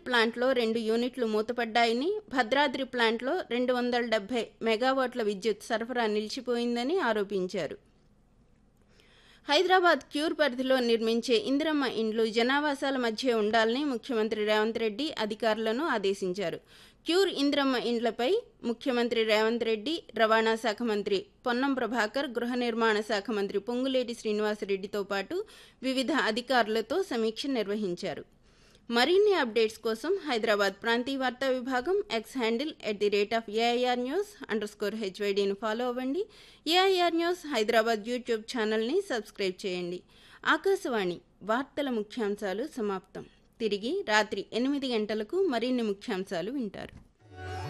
ప్లాంట్లో రెండు యూనిట్లు మూతపడ్డాయని భద్రాద్రి ప్లాంట్లో రెండు వందల డెబ్బై మెగావాట్ల విద్యుత్ సరఫరా నిలిచిపోయిందని ఆరోపించారు హైదరాబాద్ క్యూర్ పరిధిలో నిర్మించే ఇందిరమ్మ ఇండ్లు జనావాసాల మధ్య ఉండాలని ముఖ్యమంత్రి రేవంత్ రెడ్డి అధికారులను ఆదేశించారు క్యూర్ ఇందిరమ్మ ఇండ్లపై ముఖ్యమంత్రి రేవంత్ రెడ్డి రవాణా శాఖ మంత్రి పొన్నం ప్రభాకర్ గృహ నిర్మాణ శాఖ మంత్రి పొంగులేటి శ్రీనివాసరెడ్డితో పాటు వివిధ అధికారులతో సమీక్ష నిర్వహించారు మరిన్ని అప్డేట్స్ కోసం హైదరాబాద్ ప్రాంతీయ వార్తా విభాగం X handle at the rate of AIR news underscore హెచ్వైడీని ఫాలో అవ్వండి ఏఐఆర్ న్యూస్ హైదరాబాద్ యూట్యూబ్ ఛానల్ని సబ్స్క్రైబ్ చేయండి ఆకాశవాణి వార్తల ముఖ్యాంశాలు సమాప్తం తిరిగి రాత్రి ఎనిమిది గంటలకు మరిన్ని ముఖ్యాంశాలు వింటారు